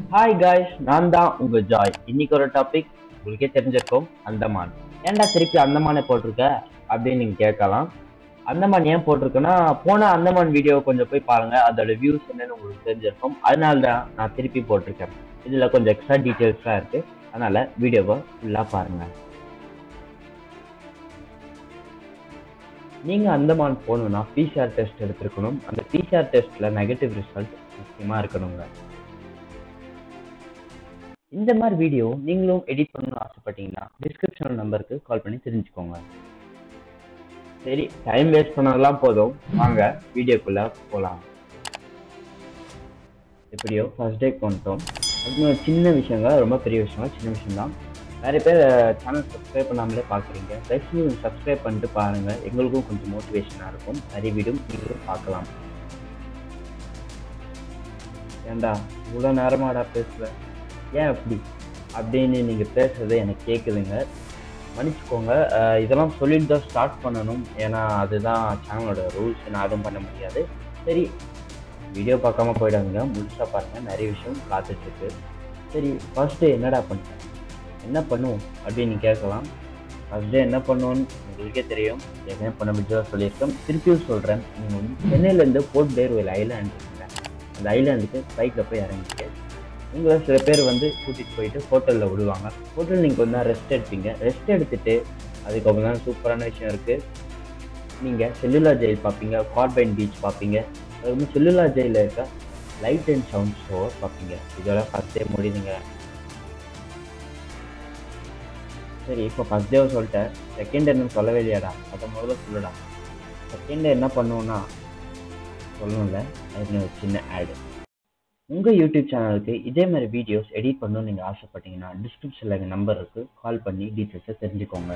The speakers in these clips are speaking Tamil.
ஹாய் காய்ஸ் நான் தான் உங்க ஜாய் இன்னைக்கு ஒரு டாபிக் உங்களுக்கே தெரிஞ்சிருக்கும் அந்தமான் ஏன்டா திருப்பி அந்தமானை போட்டிருக்க அப்படின்னு நீங்க கேட்கலாம் அந்தமான் ஏன் போட்டிருக்கேன்னா போன அந்தமான் வீடியோ கொஞ்சம் போய் பாருங்க அதோட வியூஸ் என்னன்னு உங்களுக்கு தெரிஞ்சிருக்கும் அதனால தான் நான் திருப்பி போட்டிருக்கேன் இதுல கொஞ்சம் எக்ஸ்ட்ரா டீட்டெயில்ஸ்லாம் இருக்கு அதனால வீடியோவை ஃபுல்லா பாருங்க நீங்க அந்தமான் போகணும்னா பிசிஆர் டெஸ்ட் எடுத்திருக்கணும் அந்த பிசிஆர் டெஸ்ட்ல நெகட்டிவ் ரிசல்ட் முக்கியமா இருக்கணுங்க இந்த மாதிரி வீடியோ நீங்களும் எடிட் பண்ணணும்னு ஆசைப்பட்டீங்கன்னா டிஸ்கிரிப்ஷன் நம்பருக்கு கால் பண்ணி தெரிஞ்சுக்கோங்க சரி டைம் வேஸ்ட் பண்ணதெல்லாம் போதும் வாங்க வீடியோக்குள்ள போகலாம் எப்படியோ ஃபர்ஸ்ட் டே கொண்டோம் அது ஒரு சின்ன விஷயங்க ரொம்ப பெரிய விஷயம் சின்ன விஷயம் தான் நிறைய பேர் சேனல் சப்ஸ்கிரைப் பண்ணாமலே பார்க்குறீங்க தயவுசெய்து சப்ஸ்கிரைப் பண்ணிட்டு பாருங்க எங்களுக்கும் கொஞ்சம் மோட்டிவேஷனாக இருக்கும் நிறைய வீடியோ நீங்களும் பார்க்கலாம் ஏண்டா இவ்வளோ நேரமாடா பேசுற ஏன் அப்படி அப்படின்னு நீங்கள் பேசுறது எனக்கு கேட்குதுங்க மன்னிச்சுக்கோங்க அஹ் இதெல்லாம் சொல்லிட்டு தான் ஸ்டார்ட் பண்ணணும் ஏன்னா அதுதான் சேனலோட ரூல்ஸ் நான் அதுவும் பண்ண முடியாது சரி வீடியோ பார்க்காம போயிடாதுங்க முழுசாக பாருங்க நிறைய விஷயம் காத்துட்ருக்கு சரி ஃபர்ஸ்ட் டே என்னடா பண்ணேன் என்ன பண்ணுவோம் அப்படின்னு நீ கேட்கலாம் ஃபர்ஸ்ட் டே என்ன பண்ணுவோன்னு உங்களுக்கே தெரியும் ஏற்கனவே பண்ண முடிஞ்சதாக சொல்லியிருக்கேன் திருப்பியும் சொல்கிறேன் நீங்கள் வந்து சென்னையிலேருந்து போர்ட் பேர்வேல் ஐலாண்ட் இருக்குங்க அந்த ஐலாண்டுக்கு பைக்கில் போய் இறங்கிட்டு உங்களை சில பேர் வந்து கூட்டிகிட்டு போயிட்டு ஹோட்டலில் விடுவாங்க ஹோட்டல் நீங்கள் கொஞ்சம் ரெஸ்ட் எடுப்பீங்க ரெஸ்ட் எடுத்துட்டு அதுக்கப்புறம் தான் சூப்பரான விஷயம் இருக்குது நீங்கள் செல்லுலா ஜெயில் பார்ப்பீங்க கார்பைன் பீச் பார்ப்பீங்க அதுக்கப்புறம் செல்லுலா ஜெயிலில் இருக்க லைட் அண்ட் சவுண்ட் ஷோ பார்ப்பீங்க இதோட ஃபஸ்ட் டே முடியுதுங்க சரி இப்போ ஃபஸ்ட் டே சொல்லிட்டேன் செகண்ட் என்ன சொல்லவே இல்லையாடா அதை முதல்ல சொல்லுடா செகண்ட் டே என்ன பண்ணுவோன்னா சொல்லணும்ல அதுக்கு ஒரு சின்ன ஆடு உங்கள் யூடியூப் சேனலுக்கு இதே மாதிரி வீடியோஸ் எடிட் பண்ணணும்னு நீங்கள் ஆசைப்பட்டீங்கன்னா டிஸ்கிரிப்ஷனில் எங்கள் நம்பர் இருக்கு கால் பண்ணி டீட்டெயில்ஸை தெரிஞ்சுக்கோங்க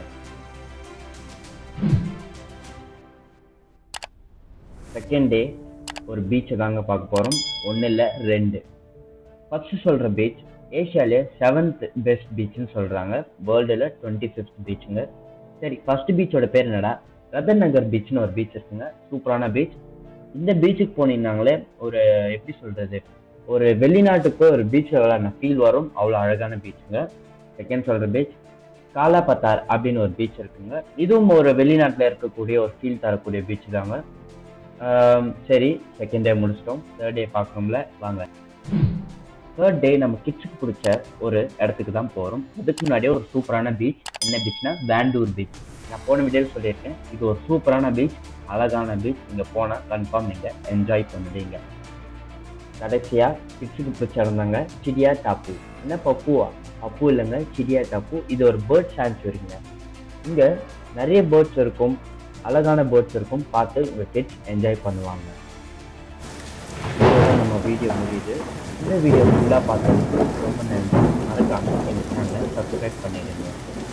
செகண்ட் டே ஒரு பீச்சை தாங்க பார்க்க போகிறோம் ஒன்றும் இல்லை ரெண்டு ஃபர்ஸ்ட் சொல்கிற பீச் ஏஷியாலே செவன்த் பெஸ்ட் பீச்னு சொல்கிறாங்க வேர்ல்டில் டுவெண்ட்டி ஃபிஃப்த் பீச்சுங்க சரி ஃபர்ஸ்ட் பீச்சோட பேர் என்னடா ரத்தன் நகர் பீச்னு ஒரு பீச் இருக்குங்க சூப்பரான பீச் இந்த பீச்சுக்கு போனீங்கன்னாங்களே ஒரு எப்படி சொல்கிறது ஒரு வெளிநாட்டுக்கு ஒரு பீச்சில் விளையாடின ஃபீல் வரும் அவ்வளோ அழகான பீச்சுங்க செகண்ட் சொல்கிற பீச் காலாபத்தார் அப்படின்னு ஒரு பீச் இருக்குங்க இதுவும் ஒரு வெளிநாட்டில் இருக்கக்கூடிய ஒரு ஃபீல் தரக்கூடிய பீச் தாங்க ஆம், சரி செகண்ட் டே முடிச்சிட்டோம் தேர்ட் டே பார்க்கணும்ல வாங்க தேர்ட் டே நம்ம கிட்ஸுக்கு பிடிச்ச ஒரு இடத்துக்கு தான் போகிறோம் அதுக்கு முன்னாடியே ஒரு சூப்பரான பீச் என்ன பீச்னா வேண்டூர் பீச் நான் போன வீடியோவில் சொல்லியிருக்கேன் இது ஒரு சூப்பரான பீச் அழகான பீச் இங்கே போனால் கன்ஃபார்ம் நீங்கள் என்ஜாய் பண்ணுவீங்க கடைசியா கிட்ஸுக்கு பிடிச்ச இருந்தாங்க சிடியா டாப்பு என்ன பப்புவா பப்பு இல்லைங்க சிடியா டாப்பு இது ஒரு பேர்ட் சான்ச்சுவரிங்க இங்க நிறைய பேர்ட்ஸ் இருக்கும் அழகான பேர்ட்ஸ் இருக்கும் பார்த்து உங்க கிட்ஸ் என்ஜாய் பண்ணுவாங்க இதோட நம்ம வீடியோ முடியுது இந்த வீடியோ ஃபுல்லாக பார்த்ததுக்கு ரொம்ப நன்றி மறக்காம எங்கள் சேனலை சப்ஸ்கிரைப் பண்ணிடுங்க